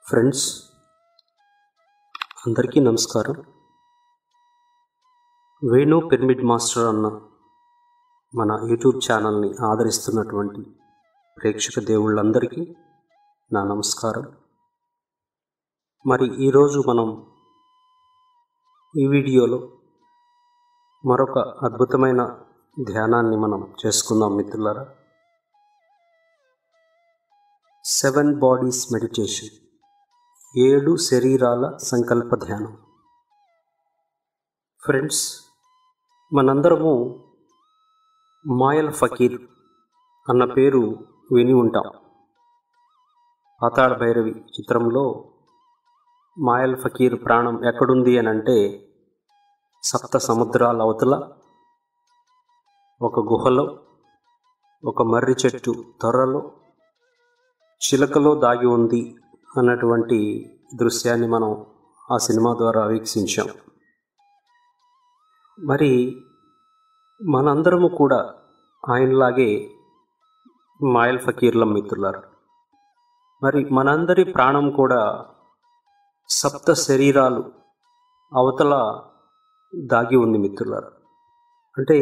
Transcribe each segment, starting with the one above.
friends అందరికీ నమస్కారం Venu pyramid master అన్న మన యూట్యూబ్ ఛానల్ని ఆదరిస్తున్నటువంటి ప్రేక్షక దేవుళ్ళందరికీ నా నమస్కారం మరి ఈరోజు మనం ఈ వీడియోలో మరొక అద్భుతమైన ధ్యానాన్ని మనం చేసుకుందాం మిత్రులారా సెవెన్ బాడీస్ మెడిటేషన్ ఏడు శరీరాల సంకల్ప ధ్యానం ఫ్రెండ్స్ మనందరము మాయల్ ఫకీర్ అన్న పేరు విని ఉంటాం పాతాళ భైరవి చిత్రంలో మాయల్ ఫకీర్ ప్రాణం ఎక్కడుంది అని అంటే సప్త సముద్రాల అవతల ఒక గుహలో ఒక మర్రి చెట్టు త్వరలో చిలకలో దాగి ఉంది అన్నటువంటి దృశ్యాన్ని మనం ఆ సినిమా ద్వారా వీక్షించాం మరి మనందరము కూడా ఆయనలాగే మాయల్ ఫకీర్ల మిత్రులారు మరి మనందరి ప్రాణం కూడా సప్త శరీరాలు అవతల దాగి ఉంది మిత్రులారు అంటే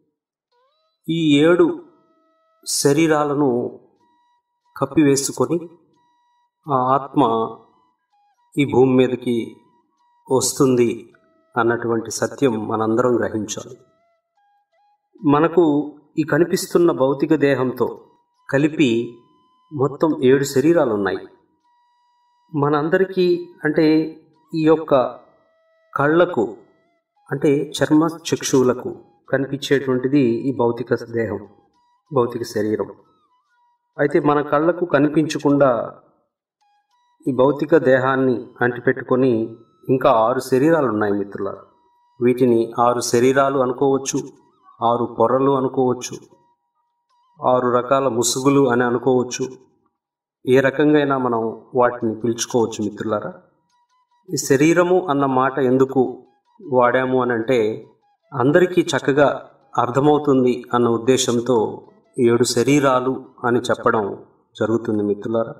ఈ ఏడు శరీరాలను కప్పివేసుకొని ఆ ఆత్మ ఈ భూమి మీదకి వస్తుంది అన్నటువంటి సత్యం మనందరం గ్రహించాలి మనకు ఈ కనిపిస్తున్న భౌతిక దేహంతో కలిపి మొత్తం ఏడు శరీరాలు ఉన్నాయి మనందరికీ అంటే ఈ యొక్క కళ్ళకు అంటే చర్మ చక్షువులకు కనిపించేటువంటిది ఈ భౌతిక దేహం భౌతిక శరీరం అయితే మన కళ్ళకు కనిపించకుండా ఈ భౌతిక దేహాన్ని అంటిపెట్టుకొని ఇంకా ఆరు శరీరాలు ఉన్నాయి మిత్రుల వీటిని ఆరు శరీరాలు అనుకోవచ్చు ఆరు పొరలు అనుకోవచ్చు ఆరు రకాల ముసుగులు అని అనుకోవచ్చు ఏ రకంగా అయినా మనం వాటిని పిలుచుకోవచ్చు మిత్రులారా ఈ శరీరము అన్న మాట ఎందుకు వాడాము అని అంటే అందరికీ చక్కగా అర్థమవుతుంది అన్న ఉద్దేశంతో ఏడు శరీరాలు అని చెప్పడం జరుగుతుంది మిత్రులారా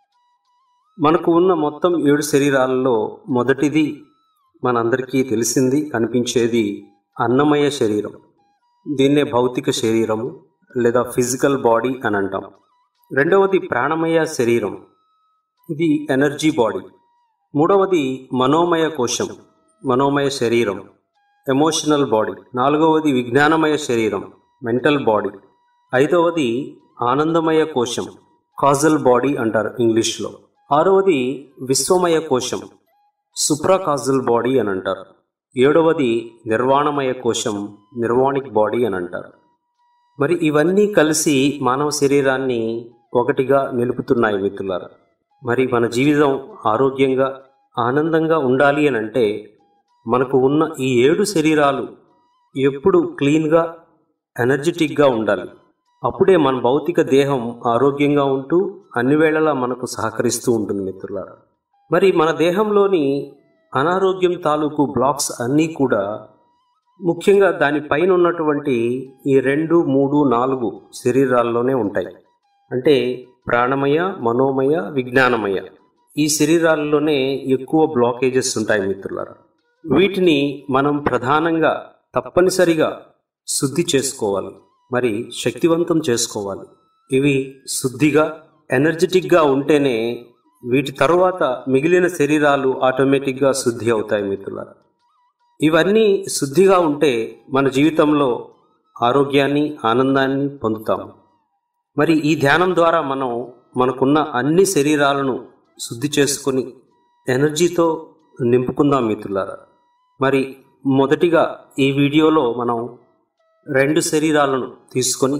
మనకు ఉన్న మొత్తం ఏడు శరీరాలలో మొదటిది మనందరికీ తెలిసింది కనిపించేది అన్నమయ శరీరం దీన్నే భౌతిక శరీరము లేదా ఫిజికల్ బాడీ అని అంటాం రెండవది ప్రాణమయ శరీరం ఇది ఎనర్జీ బాడీ మూడవది మనోమయ కోశం మనోమయ శరీరం ఎమోషనల్ బాడీ నాలుగవది విజ్ఞానమయ శరీరం మెంటల్ బాడీ ఐదవది ఆనందమయ కోశం కాజల్ బాడీ అంటారు ఇంగ్లీష్లో ఆరవది విశ్వమయ కోశం సుప్రాకాజల్ బాడీ అని అంటారు ఏడవది నిర్వాణమయ కోశం నిర్వాణిక్ బాడీ అని అంటారు మరి ఇవన్నీ కలిసి మానవ శరీరాన్ని ఒకటిగా నిలుపుతున్నాయి మిత్రులారా మరి మన జీవితం ఆరోగ్యంగా ఆనందంగా ఉండాలి అని అంటే మనకు ఉన్న ఈ ఏడు శరీరాలు ఎప్పుడు క్లీన్గా ఎనర్జెటిక్గా ఉండాలి అప్పుడే మన భౌతిక దేహం ఆరోగ్యంగా ఉంటూ అన్ని వేళలా మనకు సహకరిస్తూ ఉంటుంది మిత్రులారా మరి మన దేహంలోని అనారోగ్యం తాలూకు బ్లాక్స్ అన్నీ కూడా ముఖ్యంగా దానిపైన ఉన్నటువంటి ఈ రెండు మూడు నాలుగు శరీరాల్లోనే ఉంటాయి అంటే ప్రాణమయ మనోమయ విజ్ఞానమయ ఈ శరీరాల్లోనే ఎక్కువ బ్లాకేజెస్ ఉంటాయి మిత్రులారా వీటిని మనం ప్రధానంగా తప్పనిసరిగా శుద్ధి చేసుకోవాలి మరి శక్తివంతం చేసుకోవాలి ఇవి శుద్ధిగా ఎనర్జెటిక్గా ఉంటేనే వీటి తరువాత మిగిలిన శరీరాలు ఆటోమేటిక్గా శుద్ధి అవుతాయి మిత్రులారా ఇవన్నీ శుద్ధిగా ఉంటే మన జీవితంలో ఆరోగ్యాన్ని ఆనందాన్ని పొందుతాము మరి ఈ ధ్యానం ద్వారా మనం మనకున్న అన్ని శరీరాలను శుద్ధి చేసుకొని ఎనర్జీతో నింపుకుందాం మిత్రులారా మరి మొదటిగా ఈ వీడియోలో మనం రెండు శరీరాలను తీసుకొని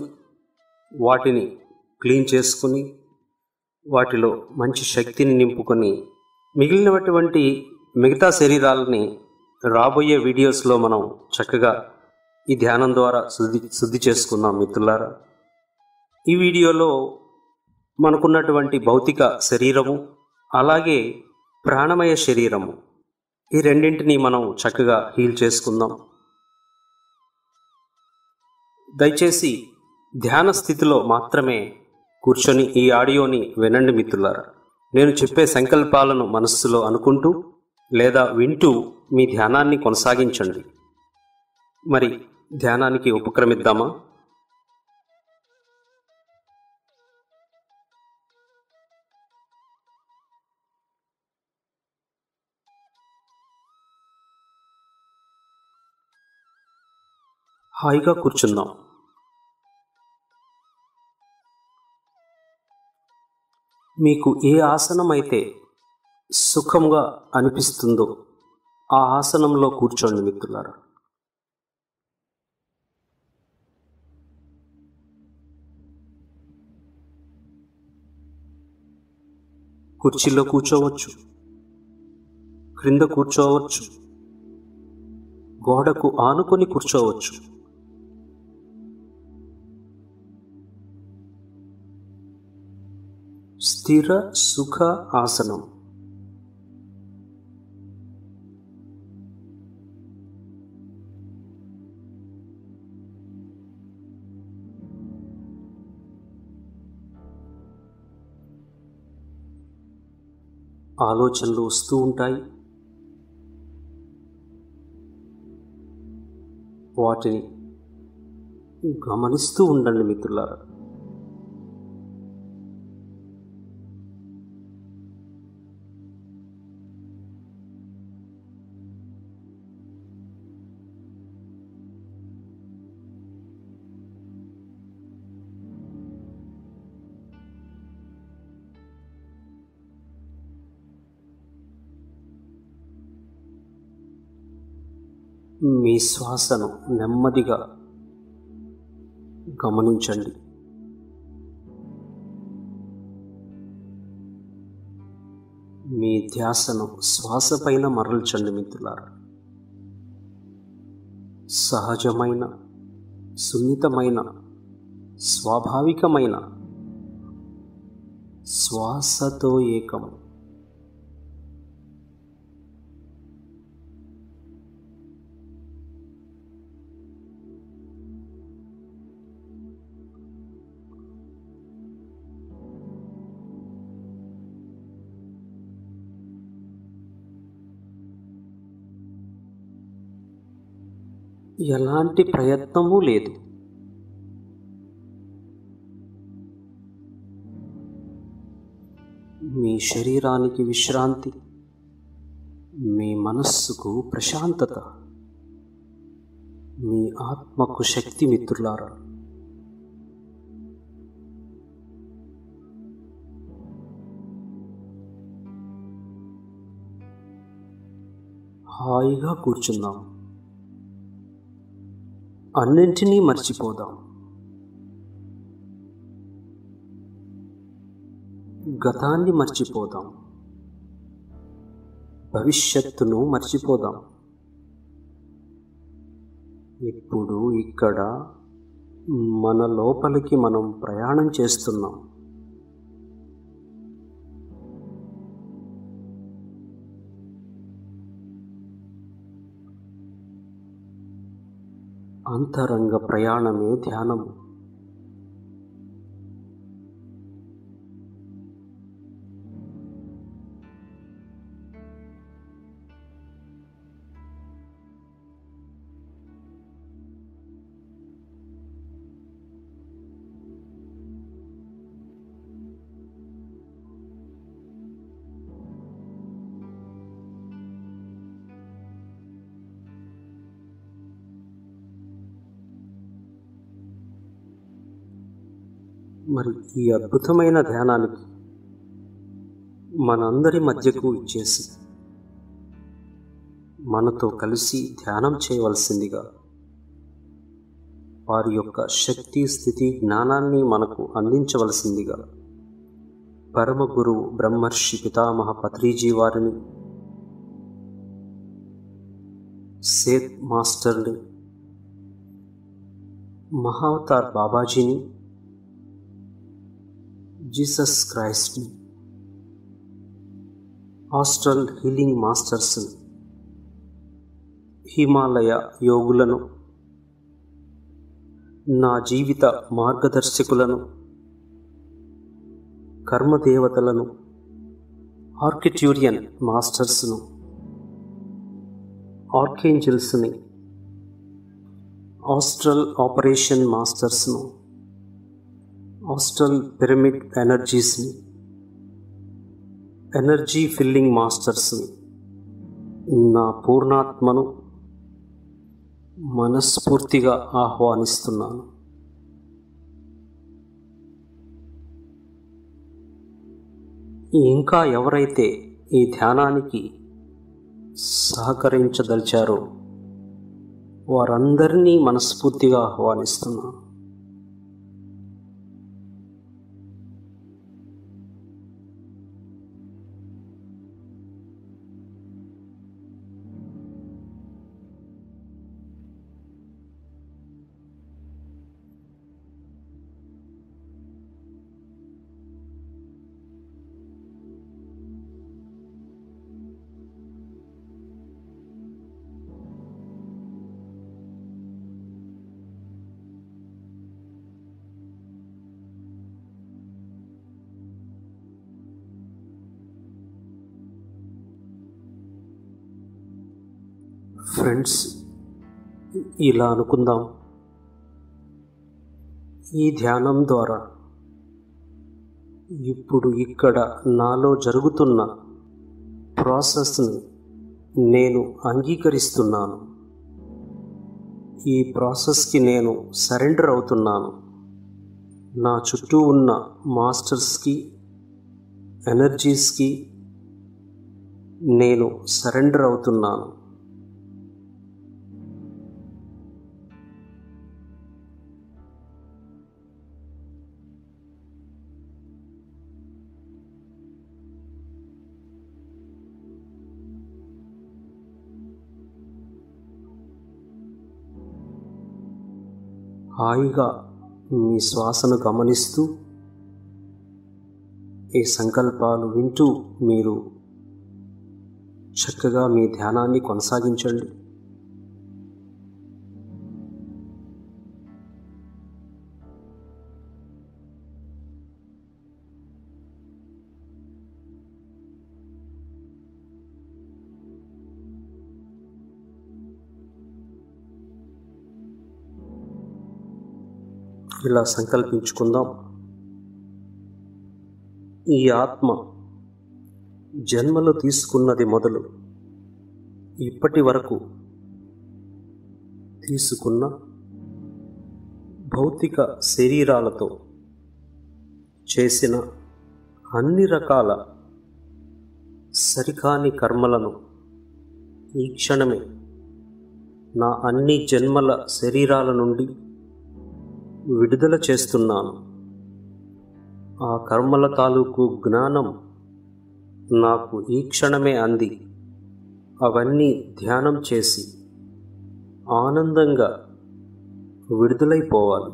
వాటిని క్లీన్ చేసుకుని వాటిలో మంచి శక్తిని నింపుకొని మిగిలినటువంటి మిగతా శరీరాలని రాబోయే వీడియోస్లో మనం చక్కగా ఈ ధ్యానం ద్వారా శుద్ధి శుద్ధి చేసుకుందాం మిత్రులారా ఈ వీడియోలో మనకున్నటువంటి భౌతిక శరీరము అలాగే ప్రాణమయ శరీరము ఈ రెండింటిని మనం చక్కగా హీల్ చేసుకుందాం దయచేసి ధ్యాన స్థితిలో మాత్రమే కూర్చొని ఈ ఆడియోని వినండి మిత్రులారా నేను చెప్పే సంకల్పాలను మనస్సులో అనుకుంటూ లేదా వింటూ మీ ధ్యానాన్ని కొనసాగించండి మరి ధ్యానానికి ఉపక్రమిద్దామా హాయిగా కూర్చుందాం మీకు ఏ ఆసనం అయితే సుఖంగా అనిపిస్తుందో ఆ ఆసనంలో కూర్చోండి మిత్రులారా కుర్చీలో కూర్చోవచ్చు క్రింద కూర్చోవచ్చు గోడకు ఆనుకొని కూర్చోవచ్చు స్థిర సుఖ ఆసనం ఆలోచనలు వస్తూ ఉంటాయి వాటిని గమనిస్తూ ఉండండి మిత్రులారా మీ శ్వాసను నెమ్మదిగా గమనించండి మీ ధ్యాసను శ్వాస పైన మరల్చండి మిత్రులారా సహజమైన సున్నితమైన స్వాభావికమైన శ్వాసతో ఏకం ఎలాంటి ప్రయత్నము లేదు మీ శరీరానికి విశ్రాంతి మీ మనస్సుకు ప్రశాంతత మీ ఆత్మకు శక్తి మిత్రులారా హాయిగా కూర్చుందాం అన్నింటినీ మర్చిపోదాం గతాన్ని మర్చిపోదాం భవిష్యత్తును మర్చిపోదాం ఇప్పుడు ఇక్కడ మన లోపలికి మనం ప్రయాణం చేస్తున్నాం అంతరంగ ప్రయాణమే ధ్యానము మరి ఈ అద్భుతమైన ధ్యానానికి మనందరి మధ్యకు ఇచ్చేసి మనతో కలిసి ధ్యానం చేయవలసిందిగా వారి యొక్క శక్తి స్థితి జ్ఞానాన్ని మనకు అందించవలసిందిగా పరమ గురువు బ్రహ్మర్షి పితామహ పత్రిజీ వారిని సేత్ మాస్టర్ని మహావతార్ బాబాజీని జీసస్ క్రైస్ట్ని హాస్టల్ హీలింగ్ మాస్టర్స్ని హిమాలయ యోగులను నా జీవిత మార్గదర్శకులను కర్మదేవతలను ఆర్కిట్యూరియన్ మాస్టర్స్ను ఆర్కేంజల్స్ని ఆస్ట్రల్ ఆపరేషన్ మాస్టర్స్ను ఆస్ట్రల్ పిరమిడ్ ఎనర్జీస్ని ఎనర్జీ ఫిల్లింగ్ మాస్టర్స్ని నా పూర్ణాత్మను మనస్ఫూర్తిగా ఆహ్వానిస్తున్నాను ఇంకా ఎవరైతే ఈ ధ్యానానికి సహకరించదలిచారో వారందరినీ మనస్ఫూర్తిగా ఆహ్వానిస్తున్నాను ఫ్రెండ్స్ ఇలా అనుకుందాం ఈ ధ్యానం ద్వారా ఇప్పుడు ఇక్కడ నాలో జరుగుతున్న ప్రాసెస్ని నేను అంగీకరిస్తున్నాను ఈ ప్రాసెస్కి నేను సరెండర్ అవుతున్నాను నా చుట్టూ ఉన్న మాస్టర్స్కి ఎనర్జీస్కి నేను సరెండర్ అవుతున్నాను హాయిగా మీ శ్వాసను గమనిస్తూ ఈ సంకల్పాలు వింటూ మీరు చక్కగా మీ ధ్యానాన్ని కొనసాగించండి ఇలా సంకల్పించుకుందాం ఈ ఆత్మ జన్మలు తీసుకున్నది మొదలు ఇప్పటి వరకు తీసుకున్న భౌతిక శరీరాలతో చేసిన అన్ని రకాల సరికాని కర్మలను ఈ క్షణమే నా అన్ని జన్మల శరీరాల నుండి విడుదల చేస్తున్నాను ఆ కర్మల తాలూకు జ్ఞానం నాకు ఈ క్షణమే అంది అవన్నీ ధ్యానం చేసి ఆనందంగా విడుదలైపోవాలి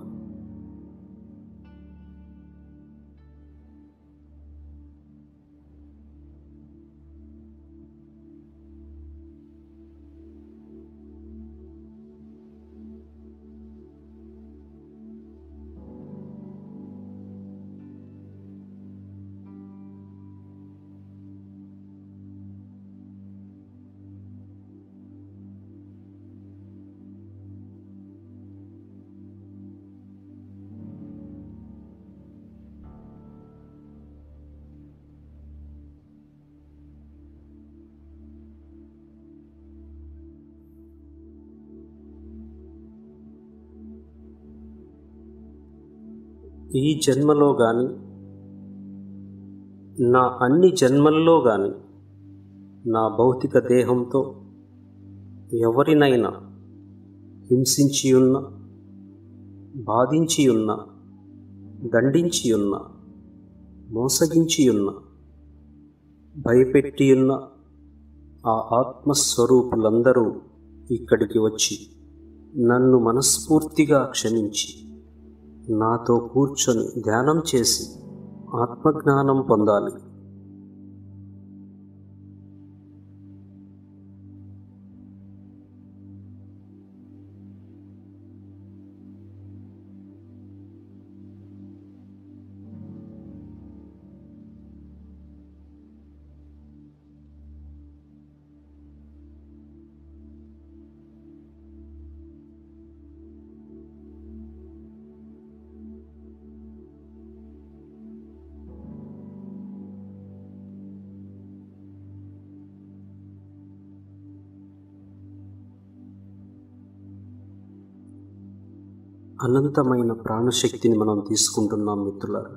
ఈ జన్మలో కానీ నా అన్ని జన్మల్లో కానీ నా భౌతిక దేహంతో ఎవరినైనా హింసించి ఉన్న బాధించి ఉన్న దండించి ఉన్న మోసగించి ఉన్న భయపెట్టి ఉన్న ఆ ఆత్మస్వరూపులందరూ ఇక్కడికి వచ్చి నన్ను మనస్ఫూర్తిగా క్షమించి నాతో కూర్చొని ధ్యానం చేసి ఆత్మజ్ఞానం పొందాలి అనంతమైన ప్రాణశక్తిని మనం తీసుకుంటున్నాం మిత్రులారా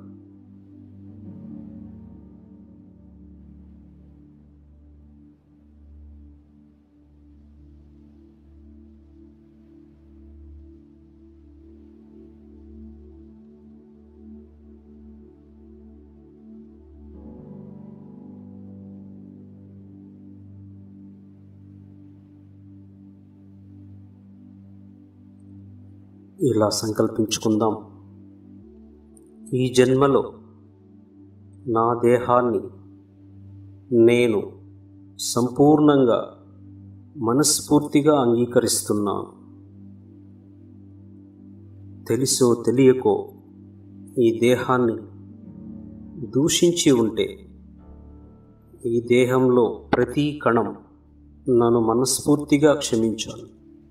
ఇలా సంకల్పించుకుందాం ఈ జన్మలో నా దేహాన్ని నేను సంపూర్ణంగా మనస్ఫూర్తిగా అంగీకరిస్తున్నాను తెలుసో తెలియకో ఈ దేహాన్ని దూషించి ఉంటే ఈ దేహంలో ప్రతి కణం నన్ను మనస్ఫూర్తిగా క్షమించాలి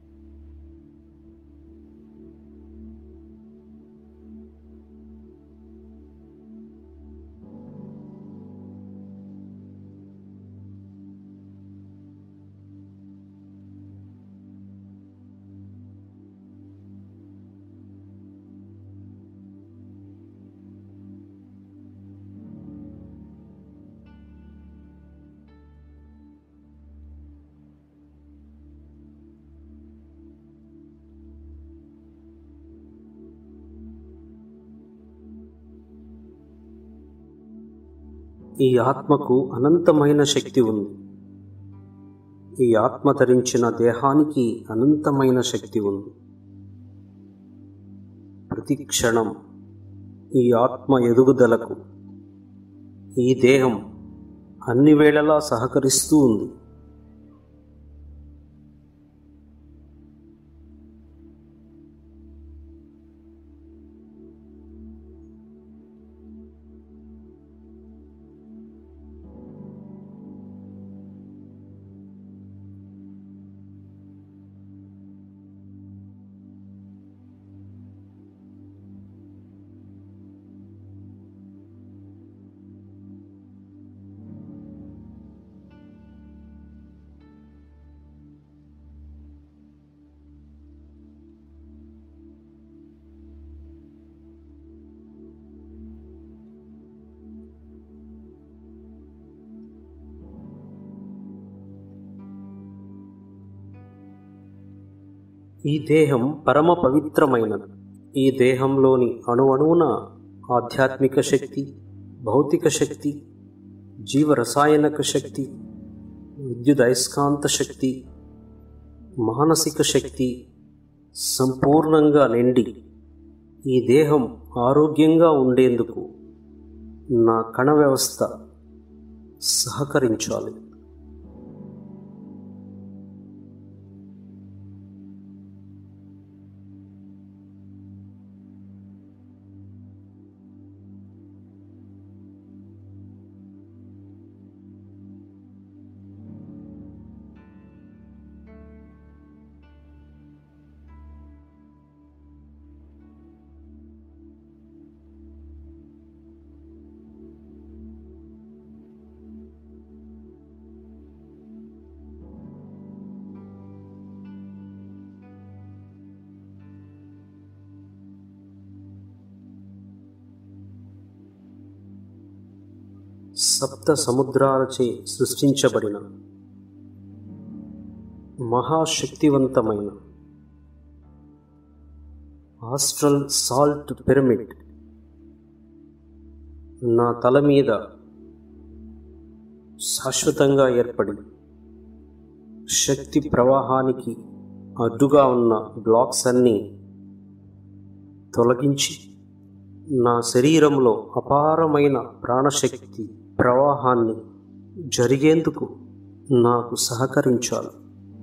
ఈ ఆత్మకు అనంతమైన శక్తి ఉంది ఈ ఆత్మ ధరించిన దేహానికి అనంతమైన శక్తి ఉంది ప్రతి క్షణం ఈ ఆత్మ ఎదుగుదలకు ఈ దేహం అన్ని వేళలా సహకరిస్తూ ఉంది ఈ దేహం పరమ పవిత్రమైనది ఈ దేహంలోని అణువణువున ఆధ్యాత్మిక శక్తి భౌతిక శక్తి జీవరసాయనక శక్తి విద్యుదయస్కాంత శక్తి మానసిక శక్తి సంపూర్ణంగా నిండి ఈ దేహం ఆరోగ్యంగా ఉండేందుకు నా కణ వ్యవస్థ సహకరించాలి సప్త సముద్రాలచే సృష్టించబడిన మహాశక్తివంతమైన ఆస్ట్రల్ సాల్ట్ పిరమిడ్ నా తల మీద శాశ్వతంగా ఏర్పడి శక్తి ప్రవాహానికి అడ్డుగా ఉన్న బ్లాక్స్ అన్నీ తొలగించి నా శరీరంలో అపారమైన ప్రాణశక్తి ప్రవాహాన్ని జరిగేందుకు నాకు సహకరించాలి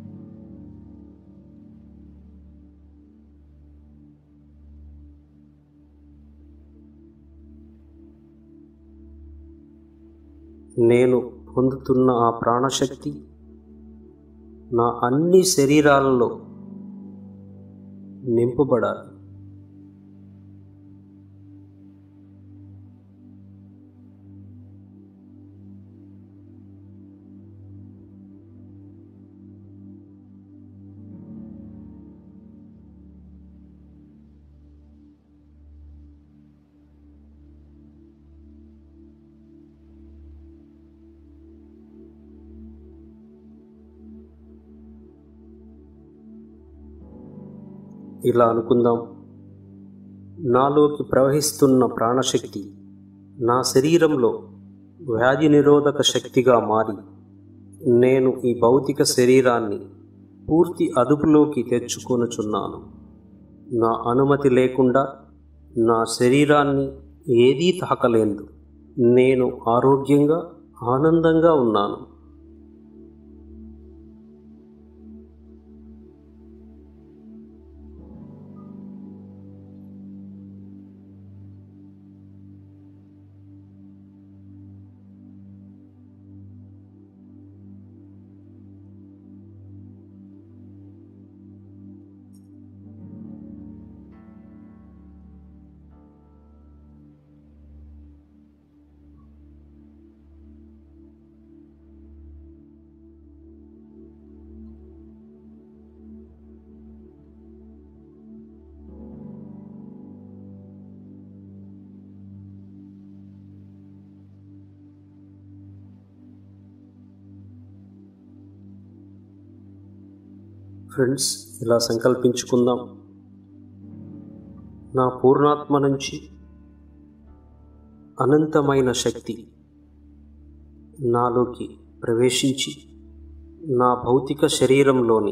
నేను పొందుతున్న ఆ ప్రాణశక్తి నా అన్ని శరీరాలలో నింపబడాలి ఇలా అనుకుందాం నాలోకి ప్రవహిస్తున్న ప్రాణశక్తి నా శరీరంలో వ్యాధి నిరోధక శక్తిగా మారి నేను ఈ భౌతిక శరీరాన్ని పూర్తి అదుపులోకి తెచ్చుకొనుచున్నాను నా అనుమతి లేకుండా నా శరీరాన్ని ఏదీ తాకలేదు నేను ఆరోగ్యంగా ఆనందంగా ఉన్నాను ఫ్రెండ్స్ ఇలా సంకల్పించుకుందాం నా పూర్ణాత్మ నుంచి అనంతమైన శక్తి నాలోకి ప్రవేశించి నా భౌతిక శరీరంలోని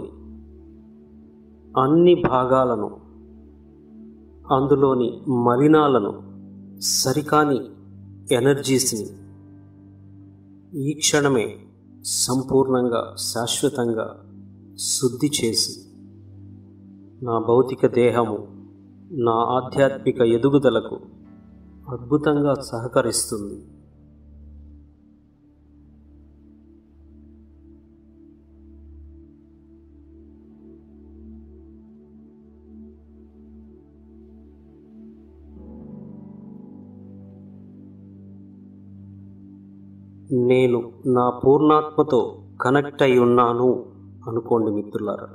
అన్ని భాగాలను అందులోని మలినాలను సరికాని ఎనర్జీస్ని ఈ క్షణమే సంపూర్ణంగా శాశ్వతంగా శుద్ధి చేసి నా భౌతిక దేహము నా ఆధ్యాత్మిక ఎదుగుదలకు అద్భుతంగా సహకరిస్తుంది నేను నా పూర్ణాత్మతో కనెక్ట్ అయి ఉన్నాను అనుకోండి మిత్రులారా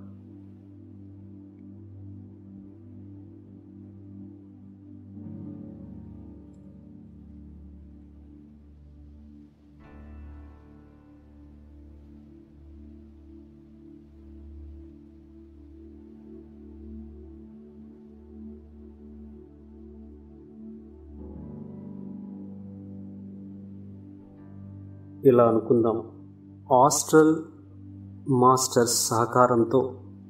ఇలా అనుకుందాం ఆస్ట్రల్ మాస్టర్స్ సహకారంతో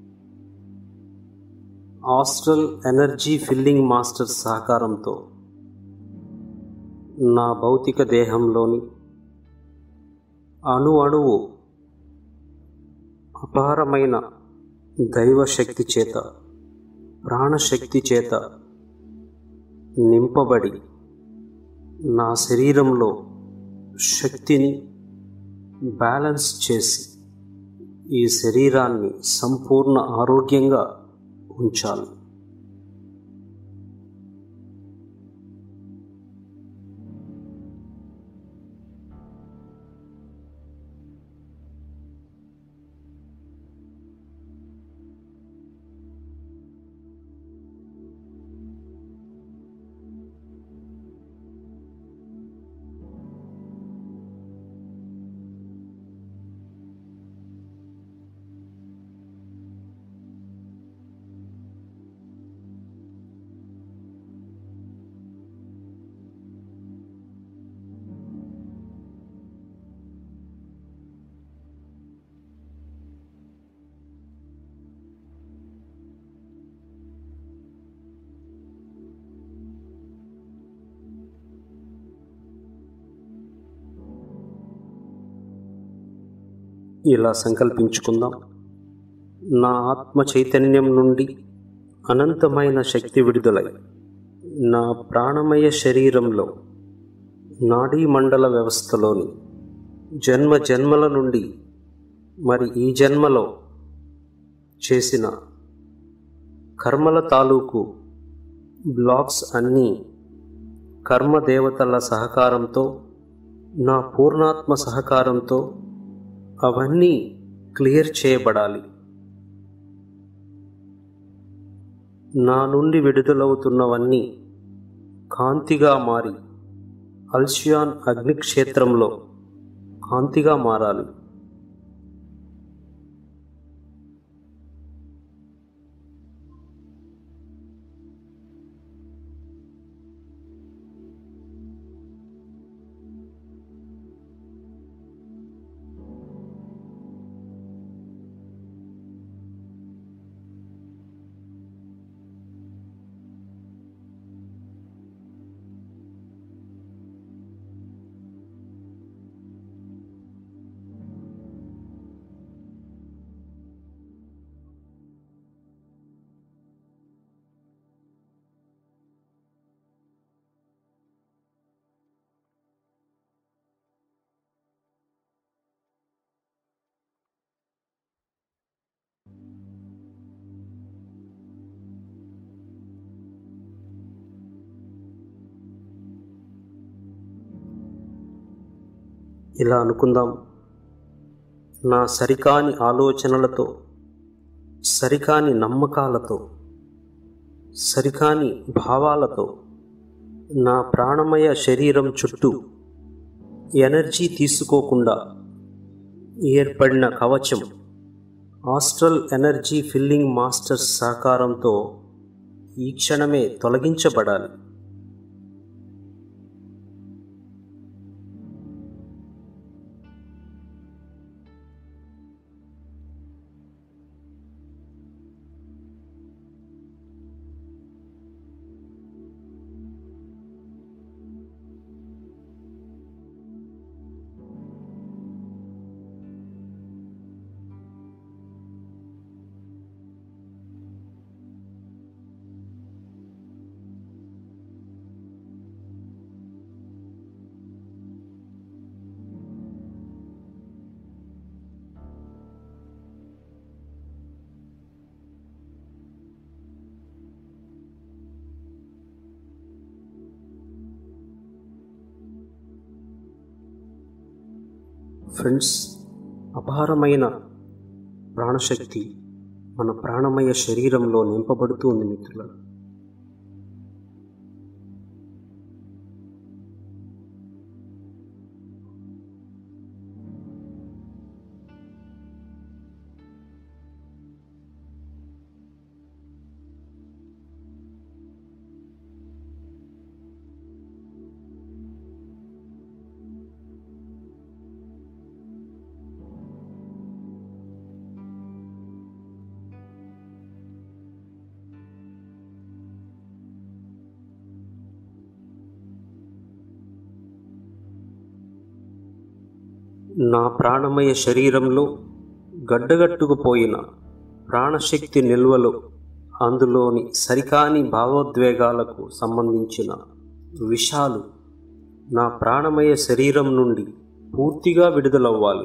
ఆస్ట్రల్ ఎనర్జీ ఫిల్లింగ్ మాస్టర్స్ సహకారంతో నా భౌతిక దేహంలోని అణు అణువు అపారమైన దైవశక్తి చేత ప్రాణశక్తి చేత నింపబడి నా శరీరంలో శక్తిని బ్యాలెన్స్ చేసి ఈ శరీరాన్ని సంపూర్ణ ఆరోగ్యంగా ఉంచాలి ఇలా సంకల్పించుకుందాం నా ఆత్మ చైతన్యం నుండి అనంతమైన శక్తి విడుదలై నా ప్రాణమయ శరీరంలో నాడీ మండల వ్యవస్థలోని జన్మ జన్మల నుండి మరి ఈ జన్మలో చేసిన కర్మల తాలూకు బ్లాక్స్ అన్నీ కర్మదేవతల సహకారంతో నా పూర్ణాత్మ సహకారంతో అవన్నీ క్లియర్ చేయబడాలి నా నుండి విడుదలవుతున్నవన్నీ కాంతిగా మారి అల్షియాన్ అగ్నిక్షేత్రంలో కాంతిగా మారాలి ఇలా అనుకుందాం నా సరికాని ఆలోచనలతో సరికాని నమ్మకాలతో సరికాని భావాలతో నా ప్రాణమయ శరీరం చుట్టూ ఎనర్జీ తీసుకోకుండా ఏర్పడిన కవచం ఆస్ట్రల్ ఎనర్జీ ఫిల్లింగ్ మాస్టర్స్ సహకారంతో ఈ క్షణమే తొలగించబడాలి ఫ్రెండ్స్ అపారమైన ప్రాణశక్తి మన ప్రాణమయ శరీరంలో నింపబడుతూ ఉంది మిత్రుల నా ప్రాణమయ శరీరంలో గడ్డగట్టుకుపోయిన ప్రాణశక్తి నిల్వలు అందులోని సరికాని భావోద్వేగాలకు సంబంధించిన విషాలు నా ప్రాణమయ శరీరం నుండి పూర్తిగా విడుదలవ్వాలి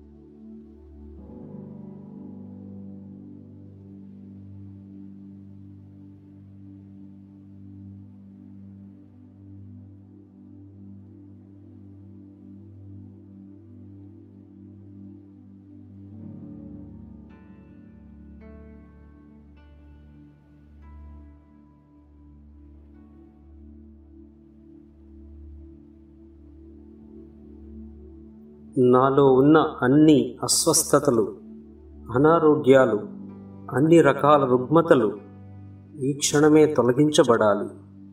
నాలో ఉన్న అన్ని అస్వస్థతలు అనారోగ్యాలు అన్ని రకాల రుగ్మతలు ఈ క్షణమే తొలగించబడాలి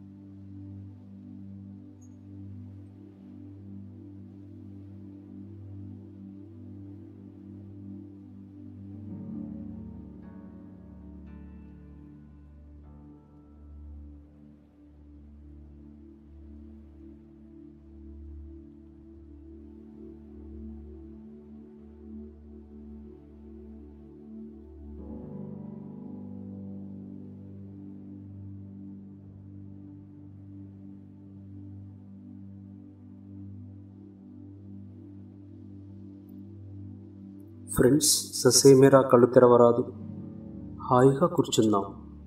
ఫ్రెండ్స్ ససేమిరా కళ్ళు తెరవరాదు హాయిగా కూర్చుందాం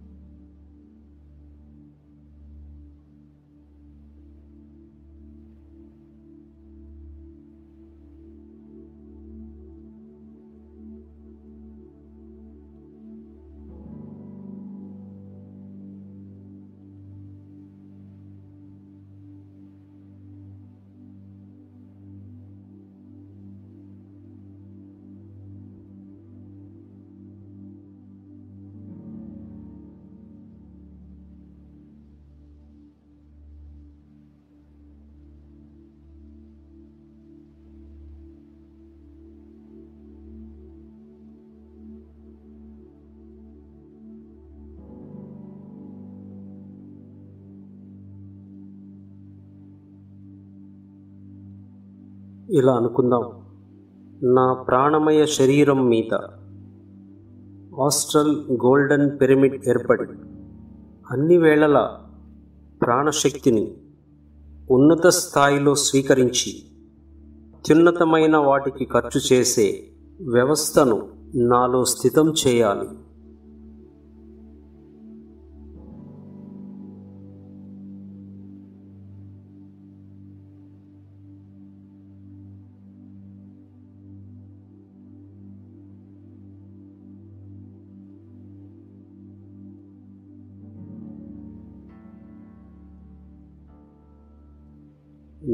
ఇలా అనుకుందాం నా ప్రాణమయ శరీరం మీద ఆస్ట్రల్ గోల్డెన్ పిరమిడ్ ఏర్పడి అన్ని వేళల ప్రాణశక్తిని ఉన్నత స్థాయిలో స్వీకరించి అత్యున్నతమైన వాటికి ఖర్చు చేసే వ్యవస్థను నాలో స్థితం చేయాలి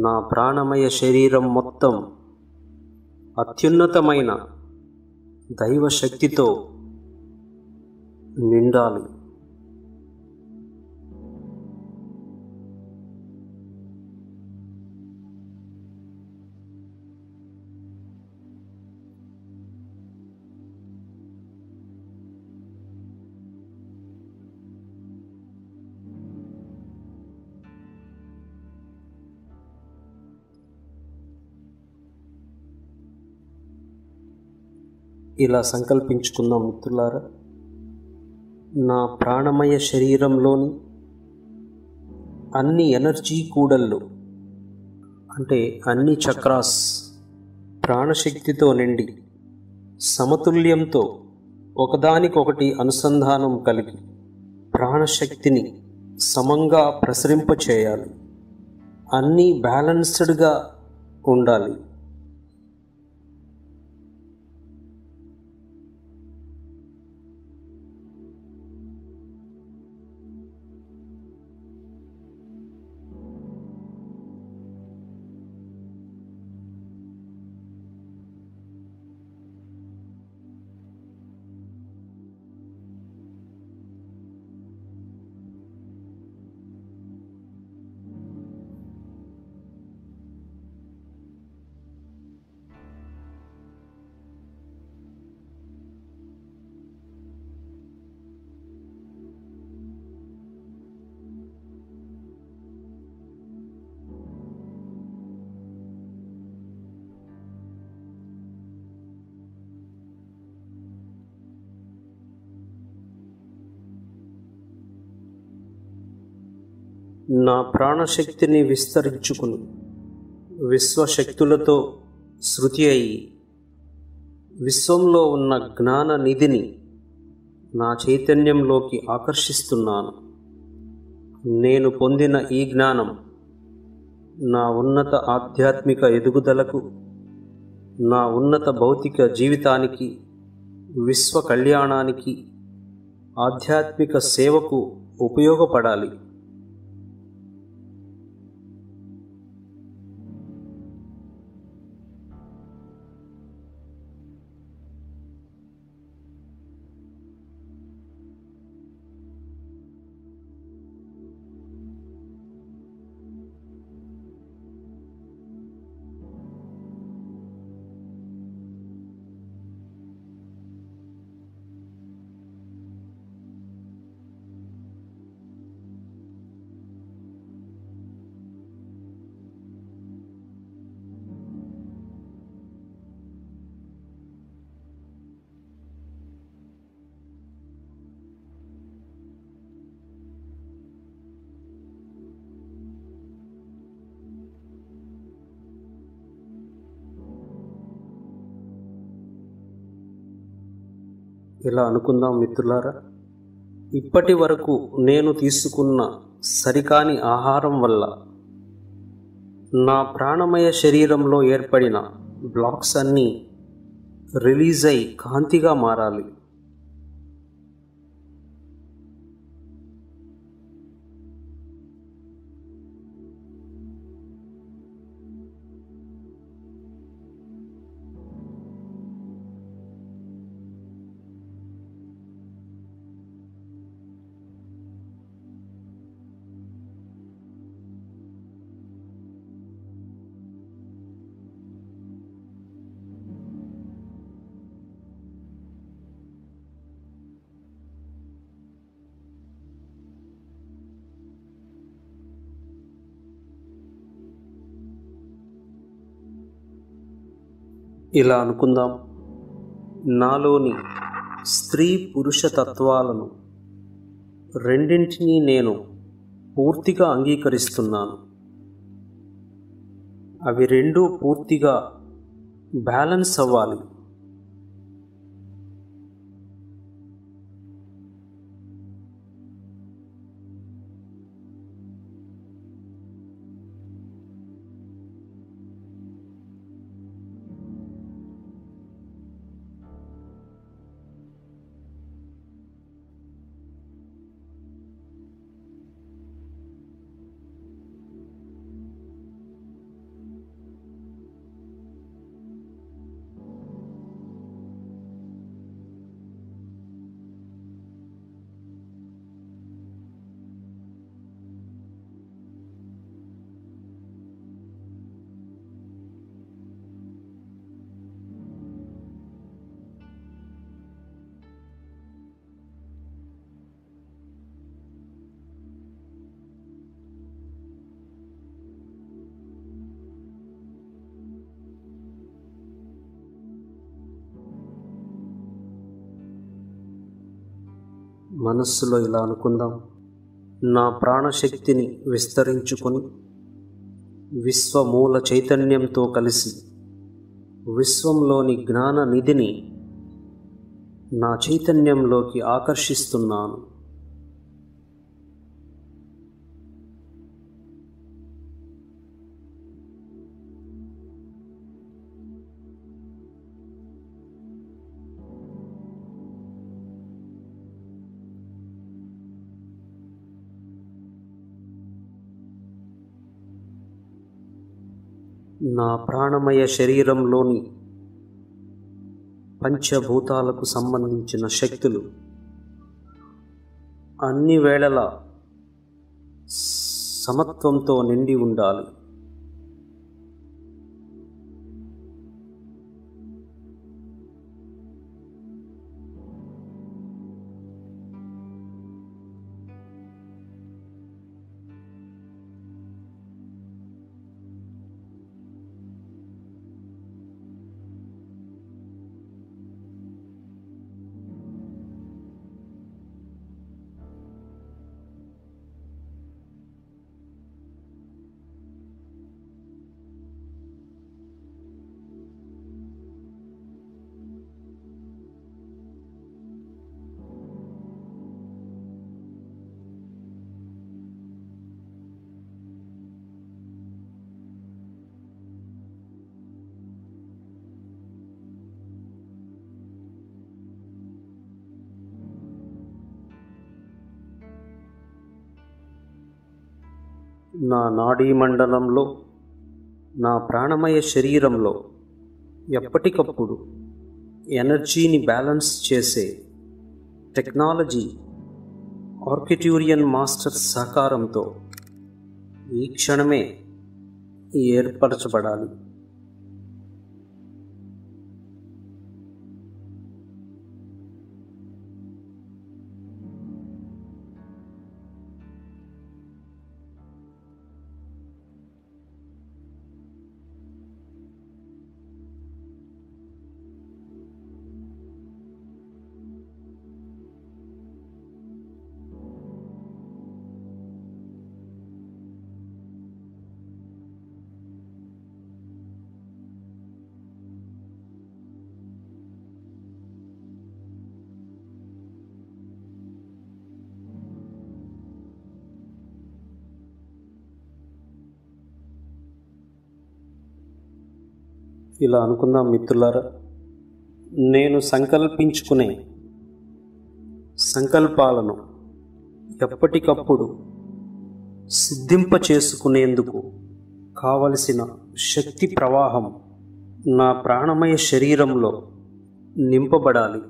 నా ప్రాణమయ శరీరం మొత్తం అత్యున్నతమైన దైవశక్తితో నిండాలి ఇలా సంకల్పించుకుందాం మిత్రులారా నా ప్రాణమయ శరీరంలోని అన్ని ఎనర్జీ కూడళ్ళు అంటే అన్ని చక్రాస్ ప్రాణశక్తితో నిండి సమతుల్యంతో ఒకదానికొకటి అనుసంధానం కలిగి ప్రాణశక్తిని సమంగా ప్రసరింపచేయాలి అన్నీ బ్యాలెన్స్డ్గా ఉండాలి నా ప్రాణశక్తిని విస్తరించుకుని విశ్వశక్తులతో శృతి అయి విశ్వంలో ఉన్న జ్ఞాన నిధిని నా చైతన్యంలోకి ఆకర్షిస్తున్నాను నేను పొందిన ఈ జ్ఞానం నా ఉన్నత ఆధ్యాత్మిక ఎదుగుదలకు నా ఉన్నత భౌతిక జీవితానికి విశ్వ కళ్యాణానికి ఆధ్యాత్మిక సేవకు ఉపయోగపడాలి ఇలా అనుకుందాం మిత్రులారా ఇప్పటి వరకు నేను తీసుకున్న సరికాని ఆహారం వల్ల నా ప్రాణమయ శరీరంలో ఏర్పడిన బ్లాక్స్ అన్నీ రిలీజ్ అయి కాంతిగా మారాలి ఇలా అనుకుందాం నాలోని స్త్రీ పురుష తత్వాలను రెండింటినీ నేను పూర్తిగా అంగీకరిస్తున్నాను అవి రెండూ పూర్తిగా బ్యాలెన్స్ అవ్వాలి మనస్సులో ఇలా అనుకుందాం నా ప్రాణశక్తిని విస్తరించుకొని విశ్వమూల చైతన్యంతో కలిసి విశ్వంలోని జ్ఞాన నిధిని నా చైతన్యంలోకి ఆకర్షిస్తున్నాను నా ప్రాణమయ శరీరంలోని పంచభూతాలకు సంబంధించిన శక్తులు అన్ని వేళలా సమత్వంతో నిండి ఉండాలి నా నాడీ మండలంలో నా ప్రాణమయ శరీరంలో ఎప్పటికప్పుడు ఎనర్జీని బ్యాలెన్స్ చేసే టెక్నాలజీ ఆర్కిట్యూరియన్ మాస్టర్ సహకారంతో ఈ క్షణమే ఏర్పరచబడాలి ఇలా అనుకుందాం మిత్రులారా నేను సంకల్పించుకునే సంకల్పాలను ఎప్పటికప్పుడు సిద్ధింప చేసుకునేందుకు కావలసిన శక్తి ప్రవాహం నా ప్రాణమయ శరీరంలో నింపబడాలి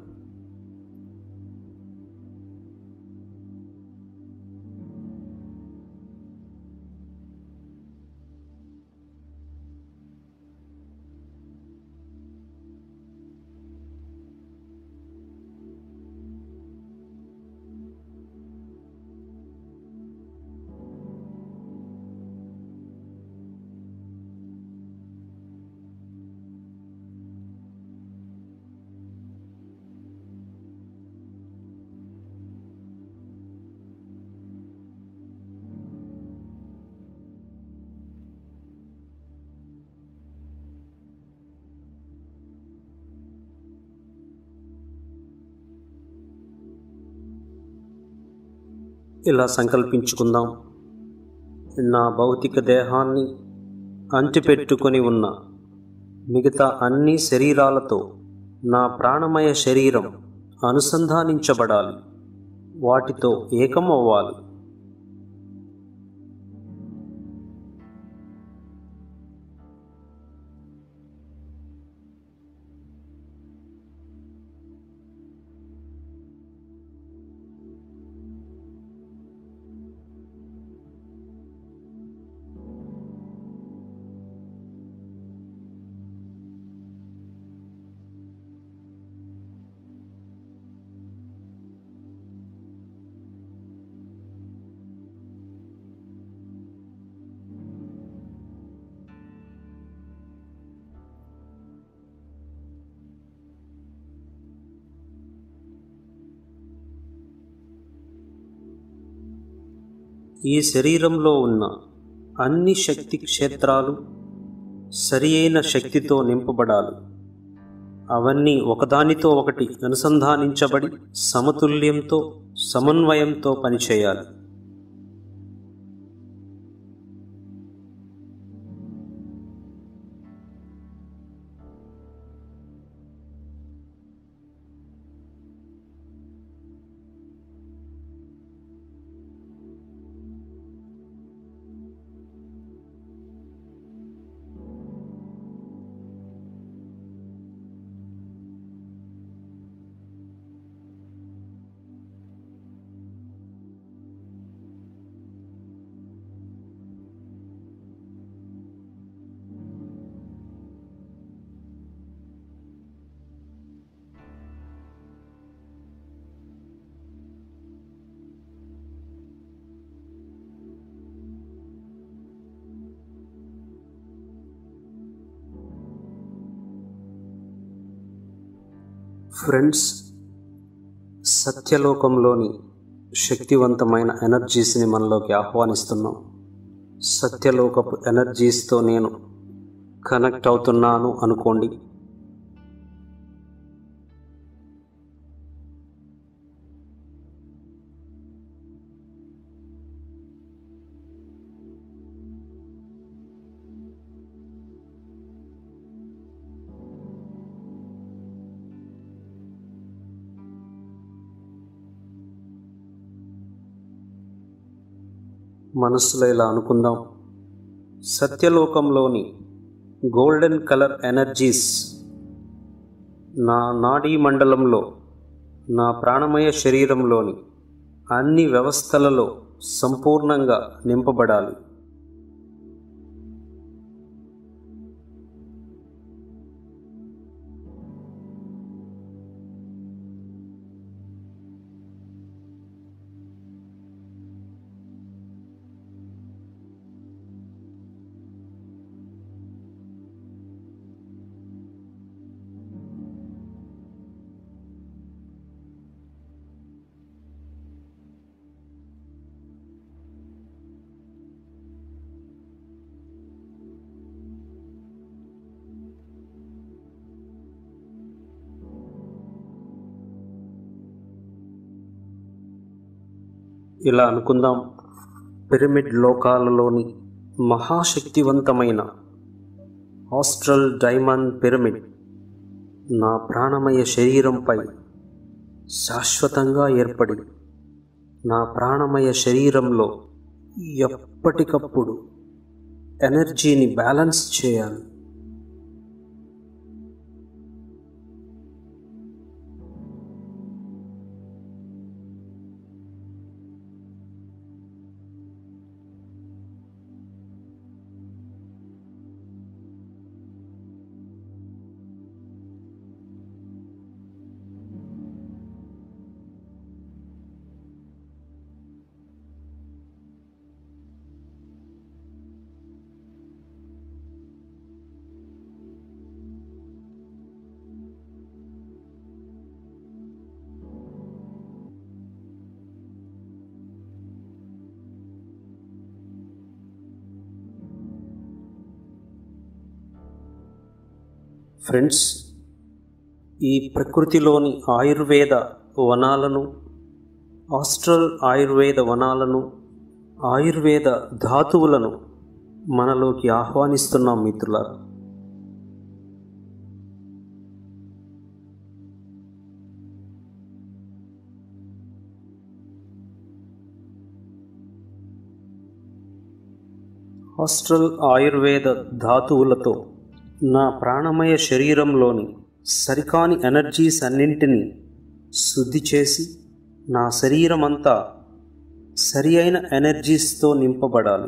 ఇలా సంకల్పించుకుందాం నా భౌతిక దేహాన్ని అంటిపెట్టుకొని ఉన్న మిగతా అన్ని శరీరాలతో నా ప్రాణమయ శరీరం అనుసంధానించబడాలి వాటితో ఏకమవ్వాలి ఈ శరీరంలో ఉన్న అన్ని శక్తి క్షేత్రాలు సరి అయిన శక్తితో నింపబడాలి అవన్నీ ఒకదానితో ఒకటి అనుసంధానించబడి సమతుల్యంతో సమన్వయంతో పనిచేయాలి ఫ్రెండ్స్ సత్యలోకంలోని శక్తివంతమైన ఎనర్జీస్ని మనలోకి ఆహ్వానిస్తున్నాం సత్యలోకపు ఎనర్జీస్తో నేను కనెక్ట్ అవుతున్నాను అనుకోండి మనస్సులో ఇలా అనుకుందాం సత్యలోకంలోని గోల్డెన్ కలర్ ఎనర్జీస్ నా నాడీ మండలంలో నా ప్రాణమయ శరీరంలోని అన్ని వ్యవస్థలలో సంపూర్ణంగా నింపబడాలి ఇలా అనుకుందాం పిరమిడ్ లోకాలలోని మహాశక్తివంతమైన ఆస్ట్రల్ డైమండ్ పిరమిడ్ నా ప్రాణమయ శరీరంపై శాశ్వతంగా ఏర్పడి నా ప్రాణమయ శరీరంలో ఎప్పటికప్పుడు ఎనర్జీని బ్యాలెన్స్ చేయాలి ఫ్రెండ్స్ ఈ ప్రకృతిలోని ఆయుర్వేద వనాలను ఆస్ట్రల్ ఆయుర్వేద వనాలను ఆయుర్వేద ధాతువులను మనలోకి ఆహ్వానిస్తున్నాం మిత్రులారా ఆస్ట్రల్ ఆయుర్వేద ధాతువులతో నా ప్రాణమయ శరీరంలోని సరికాని ఎనర్జీస్ అన్నింటినీ శుద్ధి చేసి నా శరీరం అంతా సరి అయిన ఎనర్జీస్తో నింపబడాలి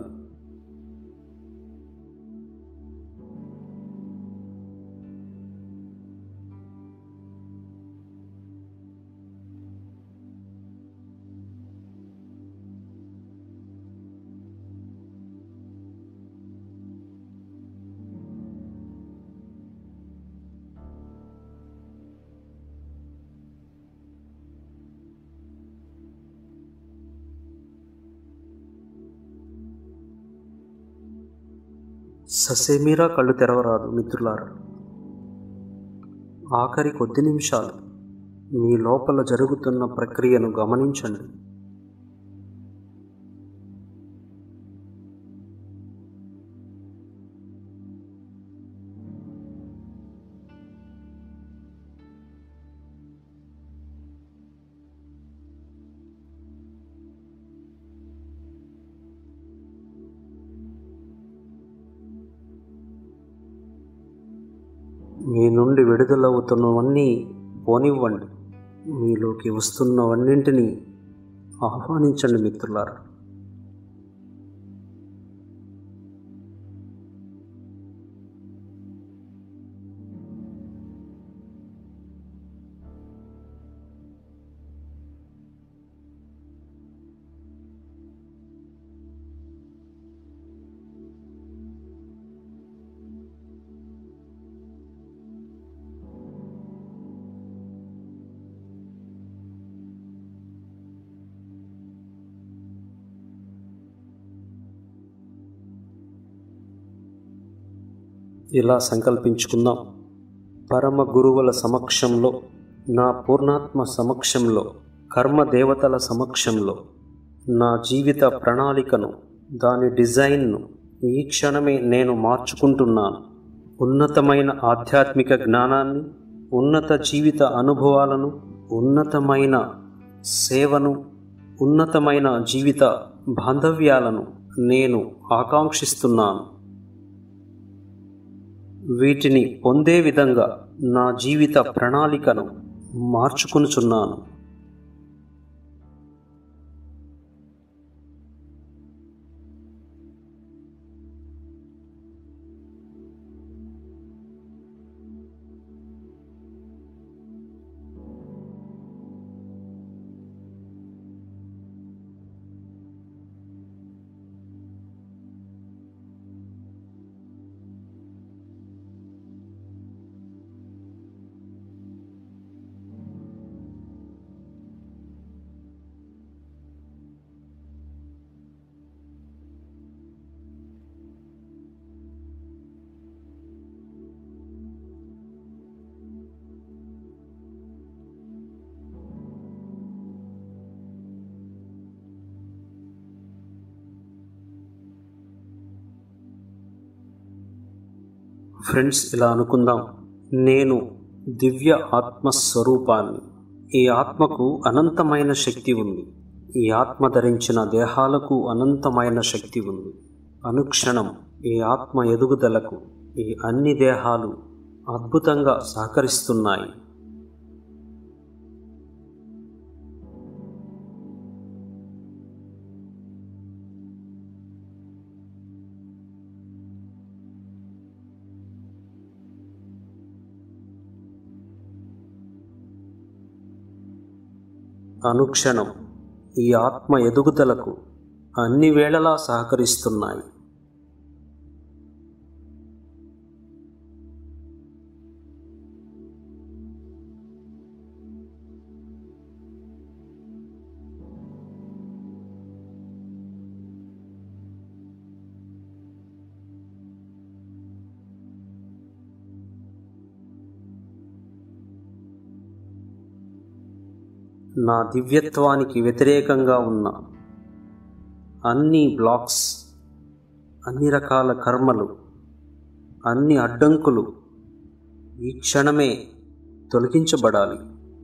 ససేమీరా కళ్ళు తెరవరాదు మిత్రులారా ఆఖరి కొద్ది నిమిషాలు మీ లోపల జరుగుతున్న ప్రక్రియను గమనించండి మీ నుండి విడుదలవుతున్నవన్నీ పోనివ్వండి మీలోకి వస్తున్నవన్నింటినీ ఆహ్వానించండి మిత్రులారా ఇలా సంకల్పించుకుందాం పరమ గురువుల సమక్షంలో నా పూర్ణాత్మ సమక్షంలో కర్మ దేవతల సమక్షంలో నా జీవిత ప్రణాళికను దాని డిజైన్ను ఈ క్షణమే నేను మార్చుకుంటున్నాను ఉన్నతమైన ఆధ్యాత్మిక జ్ఞానాన్ని ఉన్నత జీవిత అనుభవాలను ఉన్నతమైన సేవను ఉన్నతమైన జీవిత బాంధవ్యాలను నేను ఆకాంక్షిస్తున్నాను వీటిని పొందే విధంగా నా జీవిత ప్రణాళికను మార్చుకునుచున్నాను ఫ్రెండ్స్ ఇలా అనుకుందాం నేను దివ్య ఆత్మస్వరూపాన్ని ఈ ఆత్మకు అనంతమైన శక్తి ఉంది ఈ ఆత్మ ధరించిన దేహాలకు అనంతమైన శక్తి ఉంది అనుక్షణం ఈ ఆత్మ ఎదుగుదలకు ఈ అన్ని దేహాలు అద్భుతంగా సహకరిస్తున్నాయి అనుక్షణం ఈ ఆత్మ ఎదుగుదలకు అన్ని వేళలా సహకరిస్తున్నాయి నా దివ్యత్వానికి వ్యతిరేకంగా ఉన్న అన్ని బ్లాక్స్ అన్ని రకాల కర్మలు అన్ని అడ్డంకులు ఈ క్షణమే తొలగించబడాలి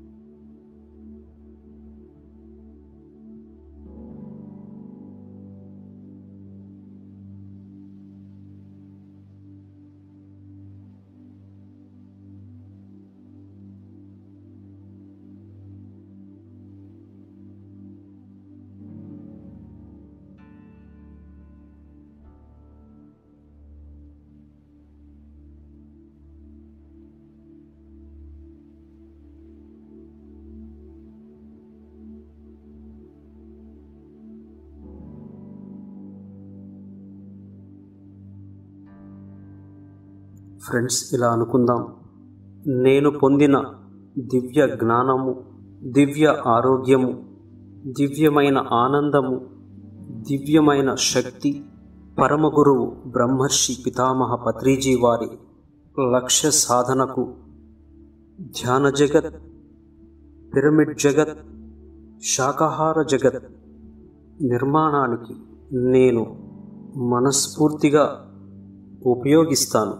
ఫ్రెండ్స్ ఇలా అనుకుందాం నేను పొందిన దివ్య జ్ఞానము దివ్య ఆరోగ్యము దివ్యమైన ఆనందము దివ్యమైన శక్తి పరమగురువు బ్రహ్మర్షి పితామహ పత్రిజీ వారి లక్ష్య సాధనకు ధ్యాన జగత్ పిరమిడ్ జగత్ శాకాహార జగత్ నిర్మాణానికి నేను మనస్ఫూర్తిగా ఉపయోగిస్తాను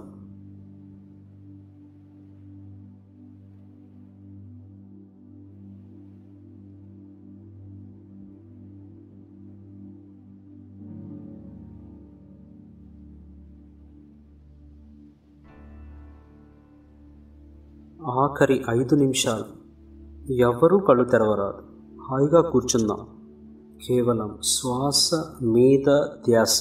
ఆఖరి ఐదు నిమిషాలు ఎవ్వరూ కళ్ళు తెరవరాదు హాయిగా కూర్చుందాం కేవలం శ్వాస మీద ధ్యాస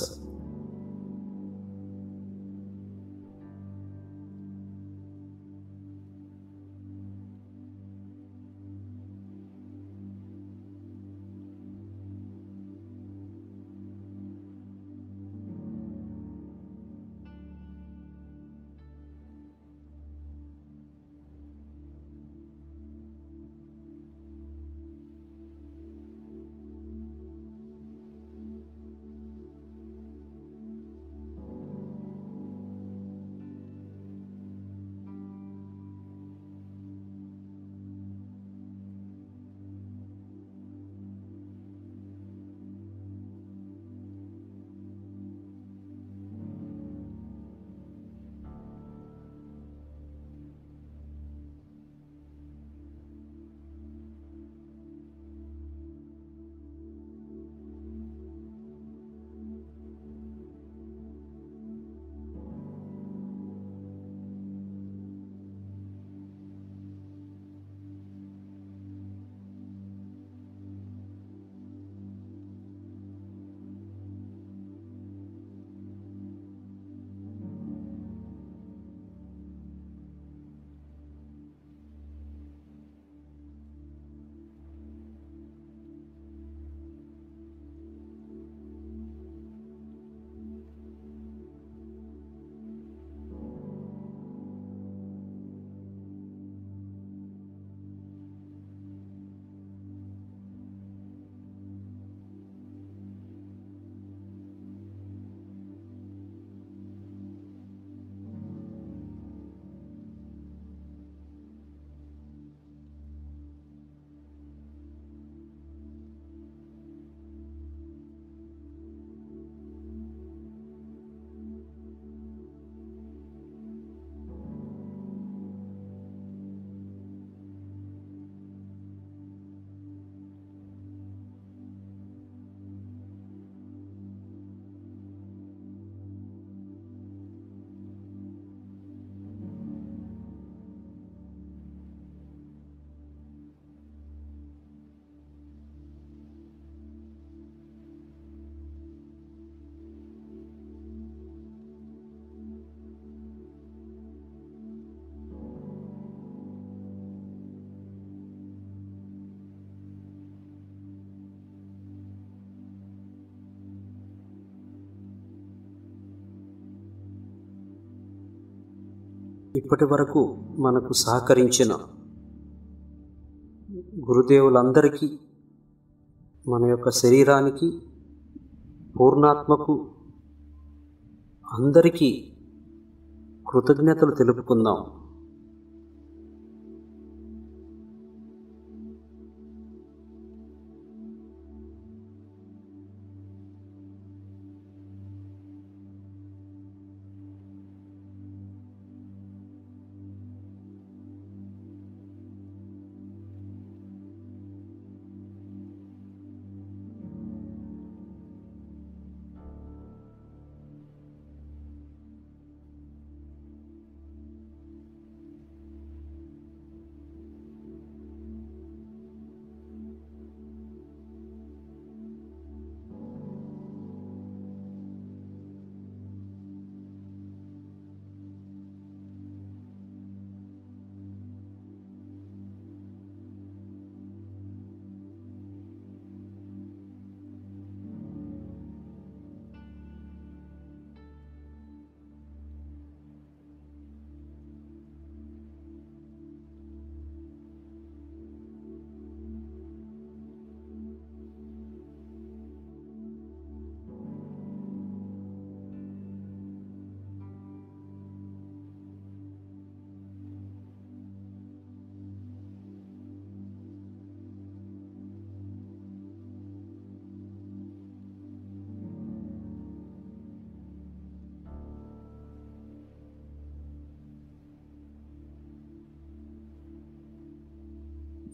ఇప్పటి వరకు మనకు సహకరించిన గురుదేవులందరికీ మన యొక్క శరీరానికి పూర్ణాత్మకు అందరికీ కృతజ్ఞతలు తెలుపుకుందాం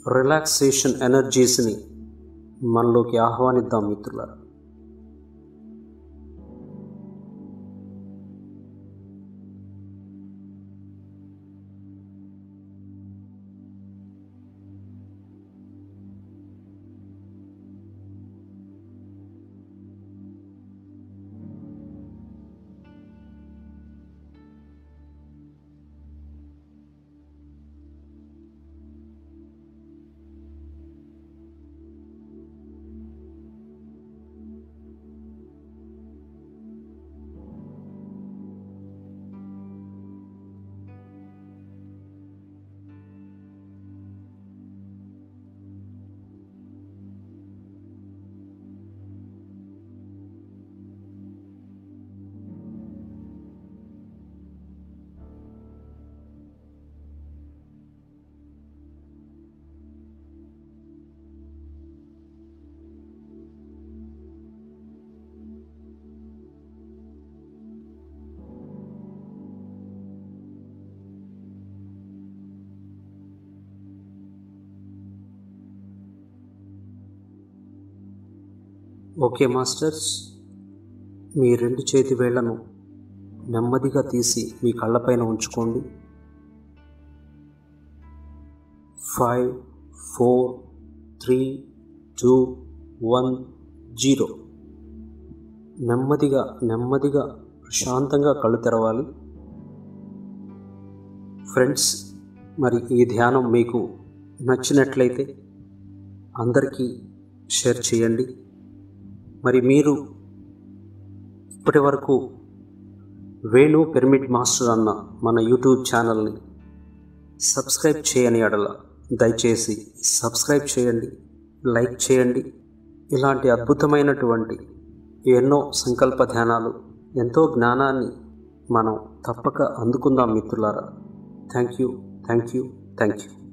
రిలాక్సేషన్ ఎనర్జీస్ని మనలోకి ఆహ్వానిద్దాం మిత్రులారా ఓకే మాస్టర్స్ మీ రెండు చేతి వేళ్లను నెమ్మదిగా తీసి మీ కళ్ళపైన ఉంచుకోండి five four three two one zero నెమ్మదిగా నెమ్మదిగా ప్రశాంతంగా కళ్ళు తెరవాలి ఫ్రెండ్స్ మరి ఈ ధ్యానం మీకు నచ్చినట్లయితే అందరికీ షేర్ చేయండి మరి మీరు ఇప్పటి వరకు వేణు పిరమిడ్ మాస్టర్ అన్న మన యూట్యూబ్ ఛానల్ని సబ్స్క్రైబ్ చేయని ఎడల దయచేసి సబ్స్క్రైబ్ చేయండి లైక్ చేయండి ఇలాంటి అద్భుతమైనటువంటి ఎన్నో సంకల్ప ధ్యానాలు ఎంతో జ్ఞానాన్ని మనం తప్పక అందుకుందాం మిత్రులారా thank you thank you thank you